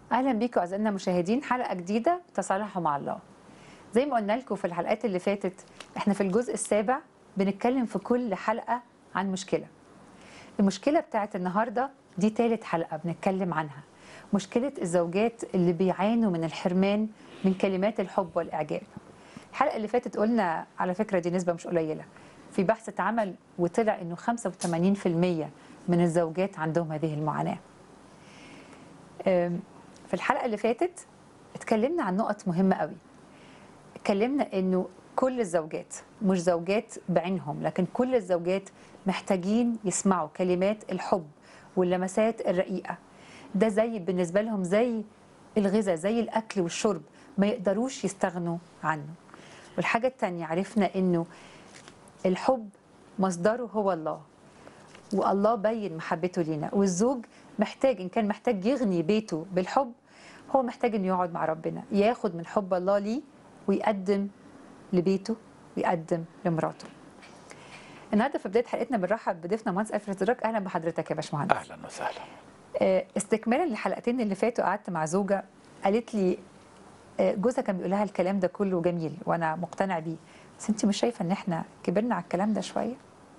اهلا بيكم اعزائنا المشاهدين حلقه جديده تصالحوا مع الله زي ما قلنا لكم في الحلقات اللي فاتت احنا في الجزء السابع بنتكلم في كل حلقه عن مشكله المشكله بتاعت النهارده دي ثالث حلقه بنتكلم عنها مشكله الزوجات اللي بيعانوا من الحرمان من كلمات الحب والاعجاب الحلقه اللي فاتت قلنا على فكره دي نسبه مش قليله في بحث اتعمل وطلع انه 85% من الزوجات عندهم هذه المعاناه أم، في الحلقه اللي فاتت اتكلمنا عن نقط مهمه قوي اتكلمنا انه كل الزوجات مش زوجات بعينهم لكن كل الزوجات محتاجين يسمعوا كلمات الحب واللمسات الرقيقه ده زي بالنسبه لهم زي الغذاء زي الاكل والشرب ما يقدروش يستغنوا عنه والحاجه التانية عرفنا انه الحب مصدره هو الله والله بين محبته لينا والزوج محتاج ان كان محتاج يغني بيته بالحب هو محتاج انه يقعد مع ربنا ياخد من حب الله ليه ويقدم لبيته ويقدم لمراته النهارده في بدايه حلقتنا بنرحب بضيفنا مهندس الفريد دراك اهلا بحضرتك يا باشمهندس اهلا وسهلا آه، استكمالا للحلقتين اللي فاتوا قعدت مع زوجه قالت لي آه، جوزها كان بيقول لها الكلام ده كله جميل وانا مقتنع بيه بس انت مش شايفه ان احنا كبرنا على الكلام ده شويه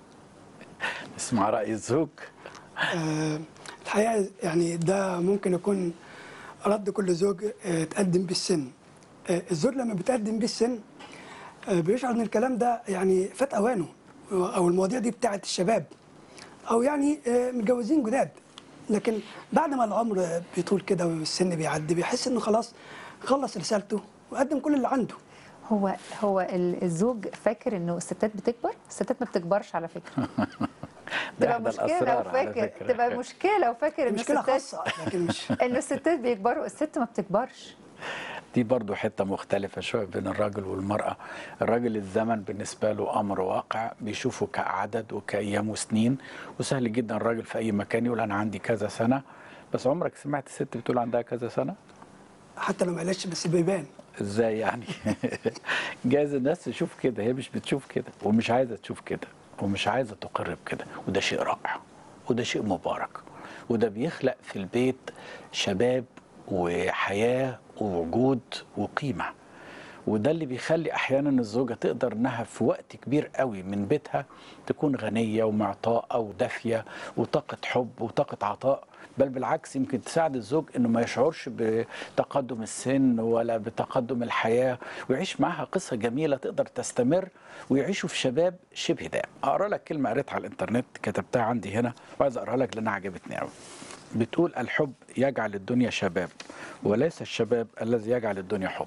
نسمع راي الزوج آه، الحقيقه يعني ده ممكن يكون رد كل زوج آه، تقدم بالسن آه، الزوج لما بتقدم بالسن آه، بيشعر ان الكلام ده يعني فات اوانه او المواضيع دي بتاعت الشباب او يعني آه، متجوزين جداد لكن بعد ما العمر بيطول كده والسن بيعدي بيحس انه خلاص خلص رسالته وقدم كل اللي عنده هو هو ال- الزوج فاكر انه الستات بتكبر الستات ما بتكبرش على فكره ده تبقى احدى مشكله الاسرار لو على فاكر فكره تبقى مشكله لو فاكر ان مشكله الستات خاصه لكن مش ان الستات بيكبروا الست ما بتكبرش دي برضو حته مختلفه شويه بين الراجل والمراه الراجل الزمن بالنسبه له امر واقع بيشوفه كعدد وكايام وسنين وسهل جدا الراجل في اي مكان يقول انا عندي كذا سنه بس عمرك سمعت ست بتقول عندها كذا سنه حتى لو ما قالتش بس بيبان ازاي يعني جايز الناس تشوف كده هي مش بتشوف كده ومش عايزه تشوف كده ومش عايزه تقر بكده وده شيء رائع وده شيء مبارك وده بيخلق في البيت شباب وحياه ووجود وقيمه وده اللي بيخلي احيانا الزوجه تقدر انها في وقت كبير قوي من بيتها تكون غنيه ومعطاءه ودافيه وطاقه حب وطاقه عطاء بل بالعكس يمكن تساعد الزوج انه ما يشعرش بتقدم السن ولا بتقدم الحياه ويعيش معها قصه جميله تقدر تستمر ويعيشوا في شباب شبه دائم اقرا لك كلمه قريتها على الانترنت كتبتها عندي هنا وعايز اقراها لك لانها عجبتني قوي بتقول الحب يجعل الدنيا شباب وليس الشباب الذي يجعل الدنيا حب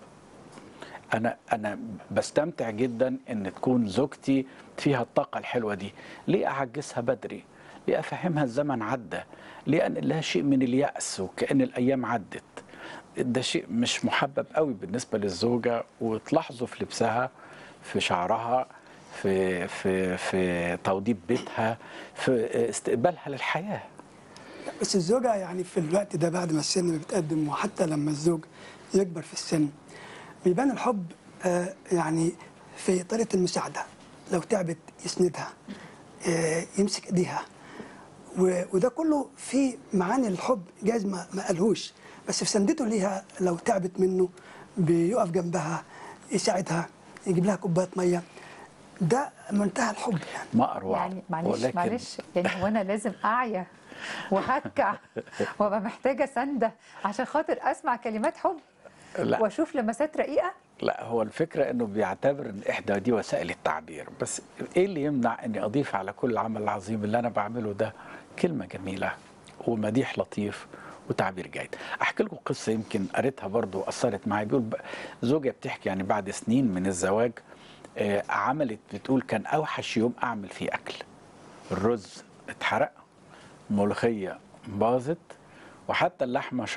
انا انا بستمتع جدا ان تكون زوجتي فيها الطاقه الحلوه دي ليه اعجزها بدري ليه افهمها الزمن عدى ليه انقل لها شيء من الياس وكان الايام عدت ده شيء مش محبب قوي بالنسبه للزوجه وتلاحظوا في لبسها في شعرها في في في توضيب بيتها في استقبالها للحياه بس الزوجة يعني في الوقت ده بعد ما السن بتقدم وحتى لما الزوج يكبر في السن بيبان الحب آه، يعني في طريقة المساعدة لو تعبت يسندها آه، يمسك ايديها و- وده كله في معاني الحب جايز ما ما قالهوش بس في سندته ليها لو تعبت منه بيقف جنبها يساعدها يجيب لها كوبايه ميه ده منتهى الحب يعني ما اروع يعني معلش ولكن معلش يعني هو انا لازم اعيا وهكع وابقى محتاجه سنده عشان خاطر اسمع كلمات حب لا واشوف لمسات رقيقه لا هو الفكرة انه بيعتبر ان احدى دي وسائل التعبير بس ايه اللي يمنع اني اضيف على كل العمل العظيم اللي انا بعمله ده كلمة جميلة ومديح لطيف وتعبير جيد احكي لكم قصة يمكن قريتها برضو اثرت معي بيقول ب- زوجة بتحكي يعني بعد سنين من الزواج آه، عملت بتقول كان اوحش يوم اعمل فيه اكل الرز اتحرق الملوخية باظت وحتى اللحمة